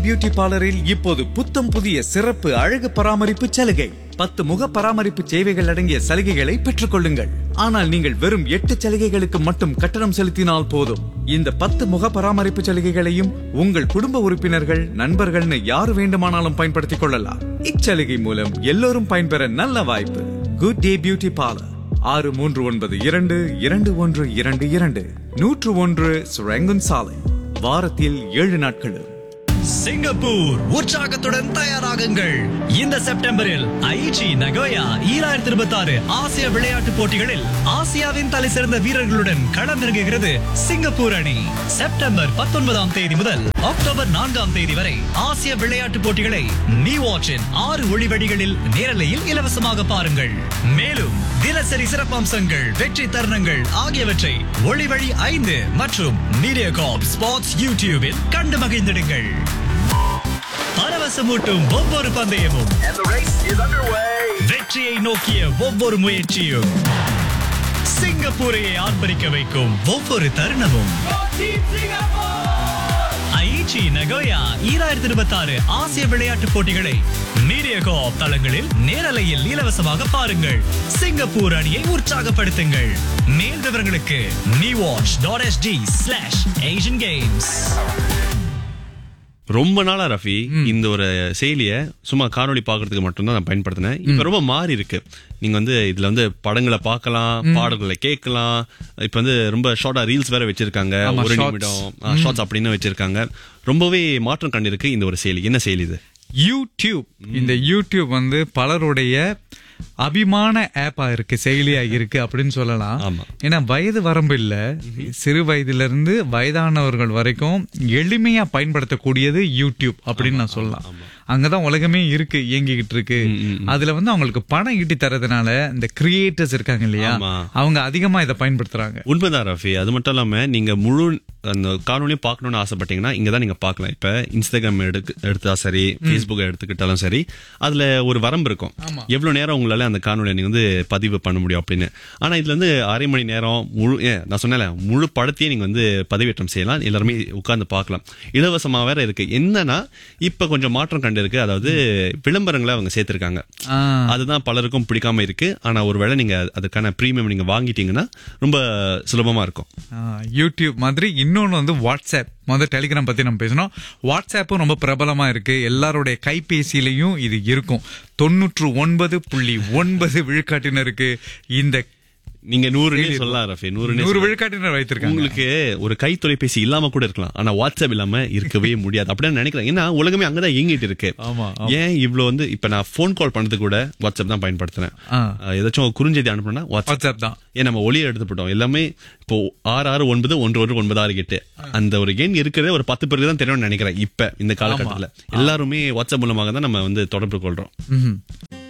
Beauty பார்லரில் இப்போது புத்தம் புதிய சிறப்பு அழகு பராமரிப்பு சலுகை பத்து முக பராமரிப்பு சேவைகள் அடங்கிய சலுகைகளை பெற்றுக் கொள்ளுங்கள் ஆனால் நீங்கள் வெறும் எட்டு சலுகைகளுக்கு மட்டும் கட்டணம் செலுத்தினால் போதும் இந்த பத்து முக பராமரிப்பு சலுகைகளையும் உங்கள் குடும்ப உறுப்பினர்கள் நண்பர்கள்னு யார் வேண்டுமானாலும் பயன்படுத்திக் கொள்ளலாம் இச்சலுகை மூலம் எல்லோரும் பயன்பெற நல்ல வாய்ப்பு குட் டே பியூட்டி பார்லர் ஆறு மூன்று ஒன்பது இரண்டு இரண்டு ஒன்று இரண்டு இரண்டு நூற்று ஒன்று சுரங்குன் சாலை வாரத்தில் ஏழு நாட்களும் சிங்கப்பூர் உற்சாகத்துடன் தயாராகுங்கள் இந்த செப்டம்பரில் ஐச்சி நகோயா ஈராயிரத்தி இருபத்தி ஆறு ஆசிய விளையாட்டுப் போட்டிகளில் ஆசியாவின் தலை சிறந்த வீரர்களுடன் களமிறங்குகிறது சிங்கப்பூர் அணி செப்டம்பர் பத்தொன்பதாம் தேதி முதல் அக்டோபர் நான்காம் தேதி வரை ஆசிய விளையாட்டுப் போட்டிகளை நீ வாட்சின் ஆறு ஒளிவடிகளில் நேரலையில் இலவசமாக பாருங்கள் மேலும் தினசரி சிறப்பம்சங்கள் வெற்றி தருணங்கள் ஆகியவற்றை ஒளிவழி ஐந்து மற்றும் மீடியா காப் ஸ்பாட்ஸ் யூடியூபில் கண்டு மகிழ்ந்திடுங்கள் பரவசமூட்டும் ஒவ்வொரு பந்தயமும் வெற்றியை நோக்கிய ஒவ்வொரு முயற்சியும் சிங்கப்பூரையை ஆர்ப்பரிக்க வைக்கும் ஒவ்வொரு தருணமும் ஐச்சி நகோயா ஈராயிரத்தி இருபத்தி ஆறு ஆசிய விளையாட்டுப் போட்டிகளை மீடியா கோஆப் தளங்களில் நேரலையில் இலவசமாக பாருங்கள் சிங்கப்பூர் அணியை உற்சாகப்படுத்துங்கள் மேல் விவரங்களுக்கு நீ watch dot SD slash Asian games ரொம்ப நாளா ரஃபி இந்த ஒரு செயலிய சும்மா காணொளி பாக்குறதுக்கு மட்டும்தான் நான் பயன்படுத்தினேன் இப்ப ரொம்ப மாறி இருக்கு நீங்க வந்து இதுல வந்து படங்களை பார்க்கலாம் பாடல்களை கேட்கலாம் இப்ப வந்து ரொம்ப ஷார்ட்டா ரீல்ஸ் வேற வச்சிருக்காங்க ஆமா, ஒரு shorts. நிமிடம் ஷார்ட்ஸ் அப்படின்னு வச்சிருக்காங்க ரொம்பவே மாற்றம் கண்டிருக்கு இந்த ஒரு செயலி என்ன செயலி இது யூடியூப் இந்த யூடியூப் வந்து பலருடைய அபிமான ஆப்பா இருக்கு செயலியா இருக்கு அப்படின்னு சொல்லலாம் ஆமா. ஏன்னா வயது வரம்பு இல்ல சிறு வயதுல இருந்து வயதானவர்கள் வரைக்கும் எளிமையா பயன்படுத்தக்கூடியது யூடியூப் அப்படின்னு நான் சொல்லலாம் அங்கதான் உலகமே இருக்கு இயங்கிக்கிட்டு இருக்கு அதுல வந்து அவங்களுக்கு பணம் ஈட்டி தரதுனால இந்த கிரியேட்டர்ஸ் இருக்காங்க இல்லையா ஆமா. அவங்க அதிகமா இதை பயன்படுத்துறாங்க உண்மைதான் ரஃபி அது மட்டும் இல்லாம நீங்க முழு அந்த காணொலியும் பார்க்கணும்னு ஆசைப்பட்டீங்கன்னா இங்க தான் நீங்க பார்க்கலாம் இப்ப இன்ஸ்டாகிராம் எடுக்க எடுத்தா சரி ஃபேஸ்புக் எடுத்துக்கிட்டாலும் சரி அதுல ஒரு வரம்பு இருக்கும் எவ்வளவு நேரம் உங்களால அந்த காணொலியை நீங்க வந்து பதிவு பண்ண முடியும் அப்படின்னு ஆனா இதுல வந்து அரை மணி நேரம் முழு ஏன் நான் சொன்னேன்ல முழு படத்தையே நீங்க வந்து பதிவேற்றம் செய்யலாம் எல்லாருமே உட்கார்ந்து பார்க்கலாம் இலவசமா வேற இருக்கு என்னன்னா இப்ப கொஞ்சம் மாற்றம் கண்டு இருக்கு அதாவது விளம்பரங்களை அவங்க சேர்த்திருக்காங்க ஆ. அதுதான் பலருக்கும் பிடிக்காம இருக்கு ஆனா ஒருவேளை நீங்க அதுக்கான பிரீமியம் நீங்க வாங்கிட்டீங்கன்னா ரொம்ப சுலபமா இருக்கும் ஆ, யூடியூப் மாதிரி இன்னொன்னு வந்து வாட்ஸ்அப் முதல் டெலிகிராம் பத்தி நம்ம பேசணும் வாட்ஸ்அப்பும் ரொம்ப பிரபலமா இருக்கு எல்லாருடைய கைபேசியிலையும் இது இருக்கும் தொண்ணூற்று ஒன்பது புள்ளி ஒன்பது விழுக்காட்டினருக்கு இந்த நீங்க நூறு சொல்லலாம் ரஃபி நூறு நூறு விழுக்காட்டினர் வைத்திருக்காங்க உங்களுக்கு ஒரு கை தொலைபேசி இல்லாம கூட இருக்கலாம் ஆனா வாட்ஸ்அப் இல்லாம இருக்கவே முடியாது அப்படின்னு நினைக்கிறேன் ஏன்னா உலகமே அங்கதான் இயங்கிட்டு இருக்கு ஆமா, ஏன் இவ்வளவு வந்து இப்ப நான் போன் கால் பண்றதுக்கு கூட வாட்ஸ்அப் தான் பயன்படுத்துறேன் ஆ. அஹ் ஏதாச்சும் குறுஞ்செய்தி அனுப்பணும்னா வாட்ஸ்அப் வாட்ஸ்அப் தான் ஏன் நம்ம ஒளியை எடுத்துப்பட்டோம் எல்லாமே இப்போ ஆறு ஆறு ஒன்பது ஒன்று ஒன்று ஒன்பது ஆறு எட்டு அந்த ஒரு எண் இருக்கிறதே ஒரு பத்து பேருக்கு தான் தெரியும்னு நினைக்கிறேன் இப்ப இந்த காலகட்டத்துல எல்லாருமே வாட்ஸ்அப் மூலமாக தான் நம்ம வந்து தொடர்பு கொள்றோம் ம்ஹும்.